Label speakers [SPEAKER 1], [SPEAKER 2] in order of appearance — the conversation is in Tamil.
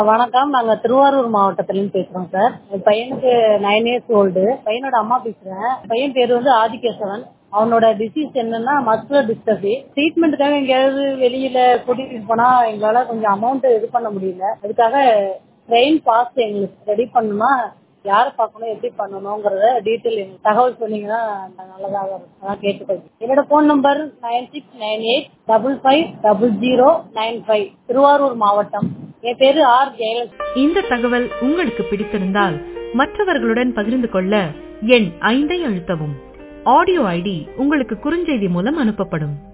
[SPEAKER 1] வணக்கம் நாங்க திருவாரூர் மாவட்டத்திலிருந்து பேசுறோம் சார் என் பையனுக்கு நைன் இயர்ஸ் ஓல்டு பையனோட அம்மா பேசுறேன் பையன் பேர் வந்து ஆதிகேசவன் அவனோட டிசீஸ் என்னன்னா மஸ்குலர் டிஸ்டர்பி ட்ரீட்மெண்ட்டுக்காக எங்கேயாவது வெளியில கூட்டிட்டு போனா எங்களால கொஞ்சம் அமௌண்ட் இது பண்ண முடியல அதுக்காக ட்ரெயின் பாஸ் எங்களுக்கு ரெடி பண்ணணுமா யாரை பார்க்கணும் எப்படி பண்ணணுங்கிறத டீட்டெயில் எங்களுக்கு தகவல் சொன்னீங்கன்னா நல்லதாக இருக்கும் அதான் கேட்டுக்கோங்க என்னோட phone number nine six nine eight double five double zero nine five Thiruvarur மாவட்டம் என் பேரு ஆர் ஜெயலட்சுமி
[SPEAKER 2] இந்த தகவல் உங்களுக்கு பிடித்திருந்தால் மற்றவர்களுடன் பகிர்ந்து கொள்ள எண் ஐந்தை அழுத்தவும் ஆடியோ ஐடி உங்களுக்கு குறுஞ்செய்தி மூலம் அனுப்பப்படும்